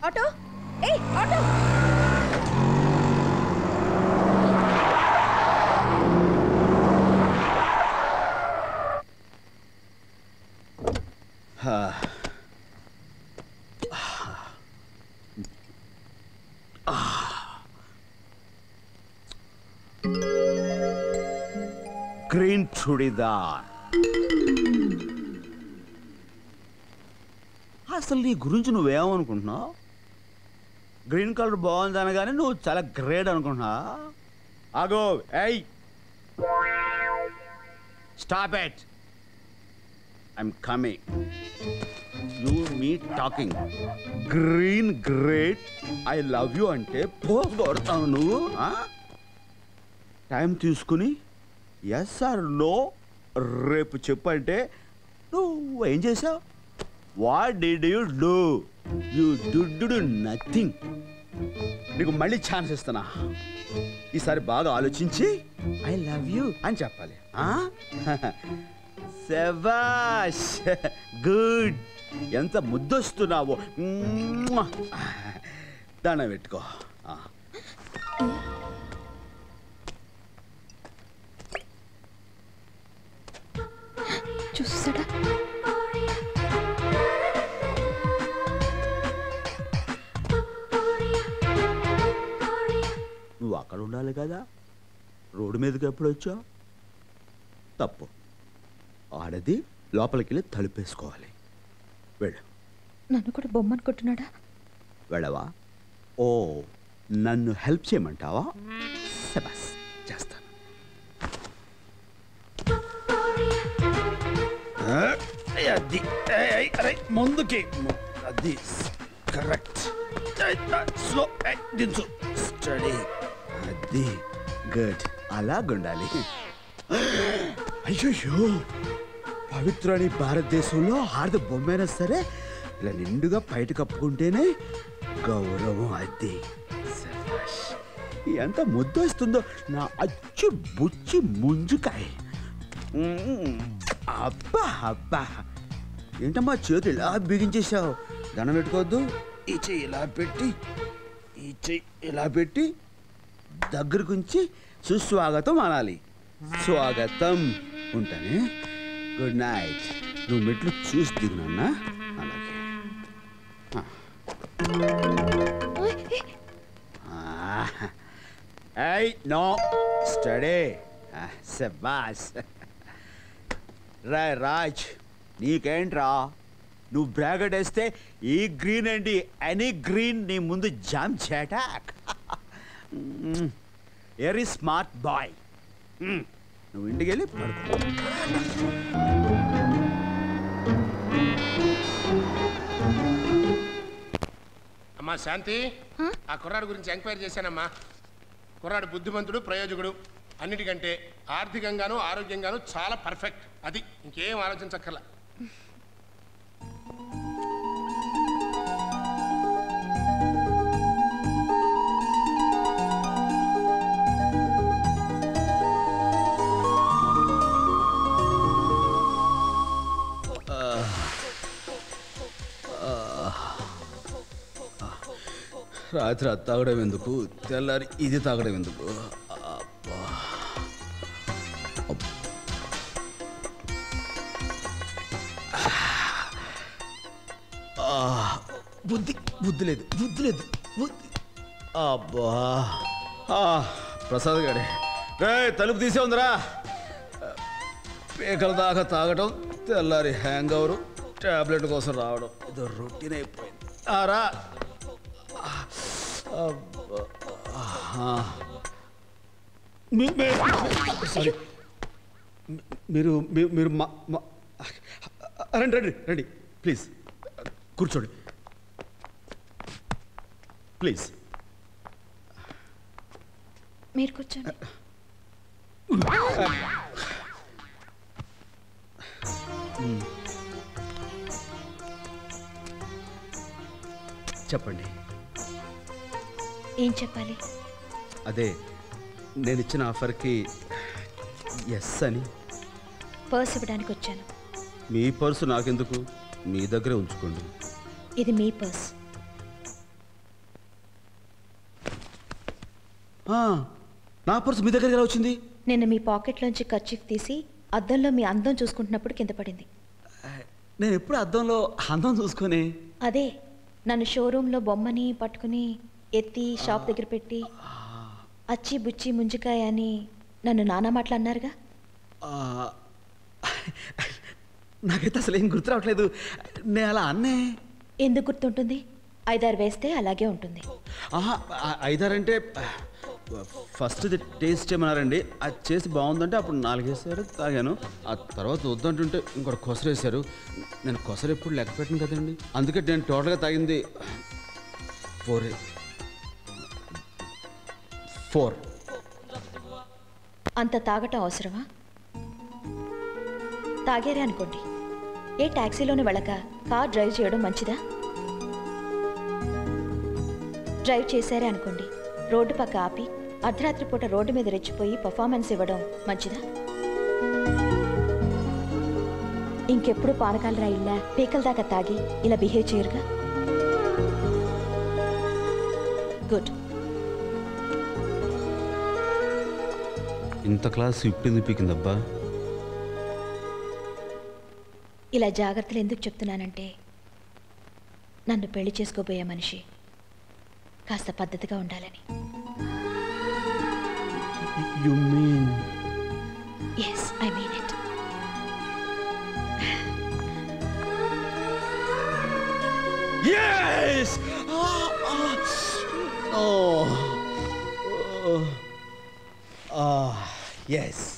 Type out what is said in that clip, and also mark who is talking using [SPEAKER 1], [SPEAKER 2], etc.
[SPEAKER 1] Auto ఏ auto
[SPEAKER 2] green churidar అసలు నీ గురించి నువ్వేమనుకుంటున్నావు గ్రీన్ కలర్ బాగుంది అనగానే నువ్వు చాలా గ్రేట్ అనుకుంటున్నా ఆగో ఏయ్ stop at I'm coming you me talking green great I love you అంటే పోస్ కొడతావు నువ్వు టైం తీసుకుని ఎస్ ఆర్ నో రేపు చెప్పంటే నువ్వు ఏం చేసావు what did you do you do nothing నీకు మళ్ళీ ఛాన్స్ ఇస్తున్నా ఈసారి బాగా ఆలోచించి ఐ లవ్ యూ అని చెప్పాలి శబాష్ గుడ్ ఎంత ముద్దొస్తున్నావో దాన పెట్టుకో ఆ.
[SPEAKER 1] చూసాడా
[SPEAKER 2] నువ్వు అక్కడ ఉండాలి కదా రోడ్డు మీదకి ఎప్పుడు వచ్చావు తప్పు ఆడది లోపలికి వెళ్ళి తలుపేసుకోవాలి వెళ్ళు
[SPEAKER 1] నన్ను కూడా బొమ్మ అనుకుంటున్నాడా
[SPEAKER 2] వెళ్ళవా ఓ నన్ను హెల్ప్ చేయమంటావా శబాస్ చేస్తాను ఆ, అది ఏయ్, ఏయ్, అరే ముందుకి ము- అది కరెక్ట్ స్లో దించు స్టడీ అది గుడ్ అలాగుండాలి అయ్యో పవిత్రని భారతదేశంలో ఆడది బొమ్మైనా సరే ఇలా నిండుగా బయట కప్పుకుంటేనే గౌరవం అది శభాష్. ఎంత ముద్దొస్తుందో నా అచ్చు బుచ్చి ముంజుకాయ మ్మ్. అబ్బా అబ్బా ఏంటమ్మా చేతులు ఇలా బిగించేశావు దండం పెట్టుకోవద్దు ఈ చెయ్యి ఇలా పెట్టి ఈ చెయ్యి ఇలా పెట్టి దగ్గరకు ఉంచి సుస్వాగతం అనాలి స్వాగతం ఉంటానే గుడ్ నైట్ నువ్వు మెట్లు చూసి దిగునన్నా అలాగే ఏయ్ నో స్టడీ శబాస్ రాయ్ రాజ్ నీకేంట్రా నువ్వు బ్రాకెట్ వేస్తే ఈ గ్రీన్ ఏంటి ఎనీ గ్రీన్ నీ ముందు జామ్ చేటాక్ వెరీ స్మార్ట్ బాయ్ నువ్వు ఇంటికి వెళ్ళి పడుకో
[SPEAKER 3] అమ్మా శాంతి ఆ కుర్రాడు గురించి ఎంక్వైరీ చేశానమ్మా కుర్రాడు బుద్ధిమంతుడు ప్రయోజకుడు అన్నిటికంటే ఆర్థికంగాను ఆరోగ్యంగాను చాలా పర్ఫెక్ట్ అది ఇంకేం ఆలోచించక్కర్లా
[SPEAKER 2] రాత్రి అది తాగడం ఎందుకు తెల్లారి ఇది తాగడం ఎందుకు అబ్బా. అబ్బ్. ఆ, బుద్ధి బుద్ధి లేదు బుద్ధి లేదు బుద్ధి అబ్బా ఆ, ప్రసాద్ గారే రే తలుపు తీసే ఉందిరా పీకల దాకా తాగటం తెల్లారి హ్యాంగ్ అవరు టాబ్లెట్ కోసం రావడం ఇది రొటీన్ అయిపోయింది ఆరా అబ్బా. ఆహా. మీ- మీ- సారీ. మీ- మీరు మీ- మీరు మా మా- రండి రండి రండి ప్లీజ్ కూర్చోండి ప్లీజ్
[SPEAKER 1] మీరు కూర్చోండి
[SPEAKER 2] చెప్పండి
[SPEAKER 1] ఏం చెప్పాలి
[SPEAKER 2] అదే నేను ఇచ్చిన ఆఫర్కి ఎస్ అని
[SPEAKER 1] పర్స్ ఇవ్వడానికి వచ్చాను
[SPEAKER 2] మీ పర్సు నాకెందుకు మీ దగ్గరే ఉంచుకోండి
[SPEAKER 1] ఇది మీ పర్స్
[SPEAKER 2] ఆ, నా పర్సు మీ దగ్గరికి ఎలా వచ్చింది
[SPEAKER 1] నిన్న మీ పాకెట్లోంచి కర్చీఫ్ తీసి అద్దంలో మీ అందం చూసుకుంటున్నప్పుడు కింద పడింది
[SPEAKER 2] నేను ఎప్పుడు అద్దంలో అందం చూసుకొని
[SPEAKER 1] అదే నన్ను షోరూంలో బొమ్మని పట్టుకుని ఎత్తి షాప్ దగ్గర పెట్టి అచ్చి బుచ్చి ముంజికాయ అని నన్ను నానా మాటలు అన్నారుగా
[SPEAKER 2] ఆ, నాకైతే అసలు ఏం గుర్తు రావట్లేదు నేను అలా అన్నే
[SPEAKER 1] ఎందుకు గుర్తుంటుంది ఐదారు వేస్తే అలాగే ఉంటుంది
[SPEAKER 2] ఆహా ఆ- ఐదారంటే ఫస్ట్ ఇది టేస్ట్ చేయమన్నారండి అది చేసి బాగుందంటే అప్పుడు నాలుగేసారు తాగాను ఆ తర్వాత వద్దంటుంటే ఇంకోటి కొసరేసారు నేను కొసరు ఎప్పుడు లెక్క పెట్టను కదండి అందుకే నేను టోటల్గా తాగింది ఫోర్ ఫోర్
[SPEAKER 1] అంత తాగటం అవసరమా తాగారే అనుకోండి ఏ ట్యాక్సీలోనే వెళ్ళక కార్ డ్రైవ్ చేయడం మంచిదా డ్రైవ్ చేశారే అనుకోండి రోడ్డు పక్క ఆపి అర్ధరాత్రి పూట రోడ్డు మీద రెచ్చిపోయి పర్ఫార్మెన్స్ ఇవ్వడం మంచిదా ఇంకెప్పుడు పానకాల రాయిల్లా పీకల దాకా తాగి ఇలా బిహేవ్ చేయరుగా గుడ్
[SPEAKER 2] ఇంత క్లాస్ ఇప్పుడు పీకిందబ్బా
[SPEAKER 1] ఇలా జాగ్రత్తలు ఎందుకు చెప్తున్నానంటే నన్ను పెళ్లి చేసుకోబోయే మనిషి కాస్త పద్ధతిగా ఉండాలని
[SPEAKER 2] you mean
[SPEAKER 1] yes I mean it
[SPEAKER 2] Yes! Oh. Oh. Ah, yes.